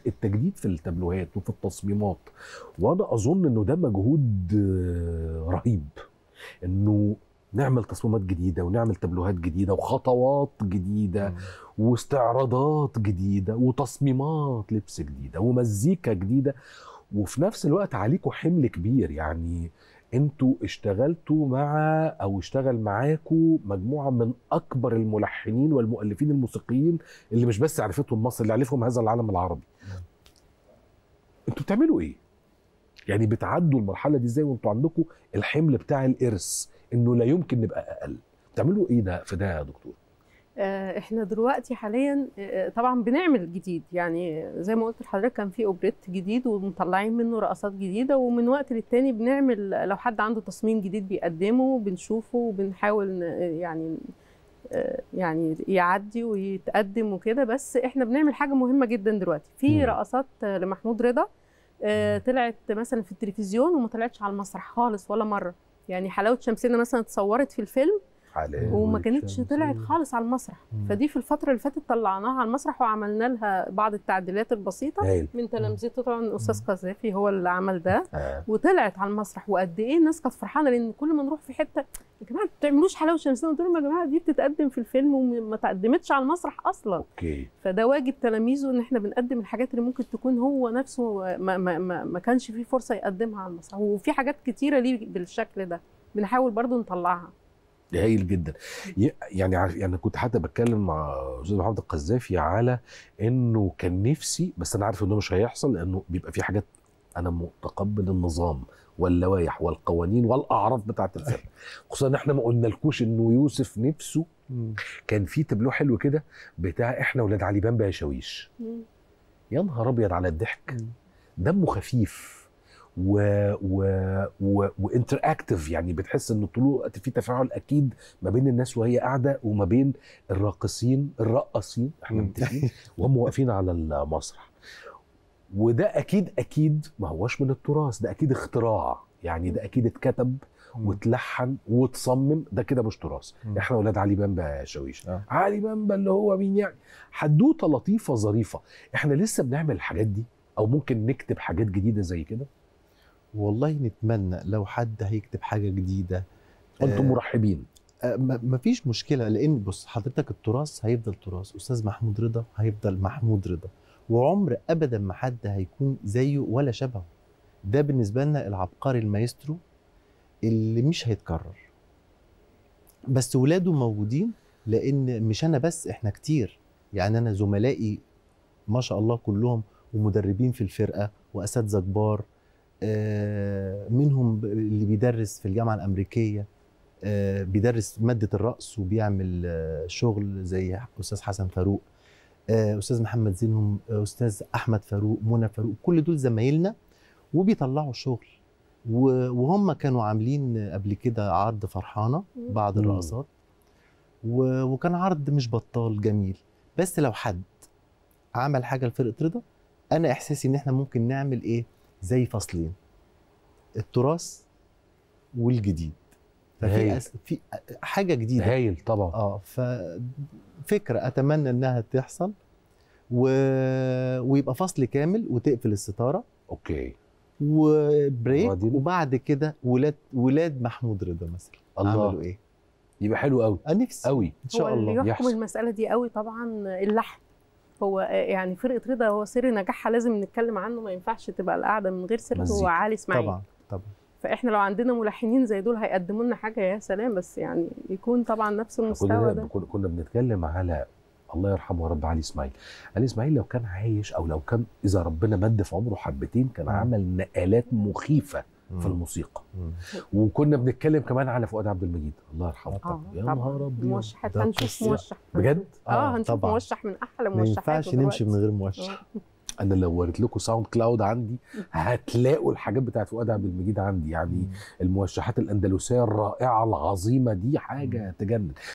التجديد في التابلوهات وفي التصميمات وانا اظن انه ده مجهود آه، رهيب انه نعمل تصميمات جديده ونعمل تابلوهات جديده وخطوات جديده واستعراضات جديده وتصميمات لبس جديده ومزيكا جديده وفي نفس الوقت عليكم حمل كبير يعني انتوا اشتغلتوا مع او اشتغل معاكم مجموعه من اكبر الملحنين والمؤلفين الموسيقيين اللي مش بس عرفتهم مصر اللي عرفهم هذا العالم العربي انتوا بتعملوا ايه يعني بتعدوا المرحله دي ازاي وانتوا عندكم الحمل بتاع الارث انه لا يمكن نبقى اقل بتعملوا ايه ده في ده يا دكتور آه، احنا دلوقتي حاليا آه، طبعا بنعمل جديد يعني زي ما قلت لحضرتك كان في اوبريت جديد ومطلعين منه رقصات جديده ومن وقت للتاني بنعمل لو حد عنده تصميم جديد بيقدمه بنشوفه وبنحاول ن- يعني آه، يعني يعدي ويتقدم وكده بس احنا بنعمل حاجه مهمه جدا دلوقتي في مم. رقصات آه، لمحمود رضا آه، طلعت مثلا في التلفزيون وما طلعتش على المسرح خالص ولا مره يعني حلاوه شمسنا مثلا اتصورت في الفيلم حلاوة وما كانتش شمسية. طلعت خالص على المسرح مم. فدي في الفتره اللي فاتت طلعناها على المسرح وعملنا لها بعض التعديلات البسيطه هايل من تلامذته طبعا الاستاذ قذافي هو اللي عمل ده آه. وطلعت على المسرح وقد ايه الناس كانت فرحانه لان كل ما نروح في حته يا جماعه ما بتعملوش حلاوه شمسيه قلت لهم يا جماعه دي بتتقدم في الفيلم وما تقدمتش على المسرح اصلا اوكي فده واجب تلاميذه ان احنا بنقدم الحاجات اللي ممكن تكون هو نفسه ما, ما, ما, ما كانش فيه فرصه يقدمها على المسرح وفي حاجات كتيره ليه بالشكل ده بنحاول برضو نطلعها هايل جدا ي- يعني ع- يعني كنت حتى بتكلم مع استاذ محمد القذافي على انه كان نفسي بس انا عارف انه مش هيحصل لانه بيبقى في حاجات انا متقبل النظام واللوائح والقوانين والاعراف بتاعه الفيلم خصوصا ان احنا ما قلنالكوش انه يوسف نفسه كان في تبلو حلو كده بتاع احنا ولاد علي بامبا يا شاويش يا نهار ابيض على الضحك دمه خفيف و و و وانتراكتيف يعني بتحس انه طول الوقت في تفاعل اكيد ما بين الناس وهي قاعده وما بين الراقصين الرقاصين احنا مم. متفقين وهم واقفين على المسرح وده اكيد اكيد ما هوش من التراث ده اكيد اختراع يعني ده اكيد اتكتب واتلحن واتصمم ده كده مش تراث مم. احنا اولاد علي بامبا يا شاويش آه. علي بامبا اللي هو مين يعني حدوته لطيفه ظريفه احنا لسه بنعمل الحاجات دي او ممكن نكتب حاجات جديده زي كده والله نتمنى لو حد هيكتب حاجه جديده انتم آه، مرحبين آه، ما ما فيش مشكله لان بص حضرتك التراث هيفضل تراث استاذ محمود رضا هيفضل محمود رضا وعمر ابدا ما حد هيكون زيه ولا شبهه ده بالنسبه لنا العبقري المايسترو اللي مش هيتكرر بس ولاده موجودين لان مش انا بس احنا كتير يعني انا زملائي ما شاء الله كلهم ومدربين في الفرقه واساتذه كبار آه، منهم ب- اللي بيدرس في الجامعه الامريكيه آه، بيدرس ماده الرقص وبيعمل آه، شغل زي استاذ حسن فاروق آه، استاذ محمد زينهم آه، استاذ احمد فاروق منى فاروق كل دول زمايلنا وبيطلعوا شغل و- وهم كانوا عاملين قبل كده عرض فرحانه بعض مم. الرقصات و- وكان عرض مش بطال جميل بس لو حد عمل حاجه لفرقه رضا انا احساسي ان احنا ممكن نعمل ايه زي فصلين التراث والجديد ففي هايل. أس... في حاجه جديده هايل طبعا اه ففكره اتمنى انها تحصل و... ويبقى فصل كامل وتقفل الستاره اوكي وبريك وبعدين؟ وبعد كده ولاد ولاد محمود رضا مثلا الله. عملوا ايه؟ يبقى حلو قوي انا نفسي قوي ان شاء هو اللي الله يحكم يحصل. المساله دي قوي طبعا اللحن هو يعني فرقه رضا هو سر نجاحها لازم نتكلم عنه ما ينفعش تبقى القعده من غير سيرته هو مزيكا. علي اسماعيل طبعا طبعا فاحنا لو عندنا ملحنين زي دول هيقدموا لنا حاجه يا سلام بس يعني يكون طبعا نفس المستوى كنا ده كنا كنا بنتكلم على الله يرحمه يا رب علي اسماعيل علي اسماعيل لو كان عايش او لو كان اذا ربنا مد في عمره حبتين كان مم. عمل نقلات مخيفه في الموسيقى مم. وكنا بنتكلم كمان على فؤاد عبد المجيد الله يرحمه اه يا طبعا نهار ابيض موشحات ده هنشوف قصة. موشح بجد؟ اه آه، هنشوف طبعا. موشح من احلى ما موشحاته ينفعش نمشي من دلوقتي. غير موشح آه. انا لو وريت لكم ساوند كلاود عندي هتلاقوا الحاجات بتاعت فؤاد عبد المجيد عندي يعني الموشحات الاندلسيه الرائعه العظيمه دي حاجه تجنن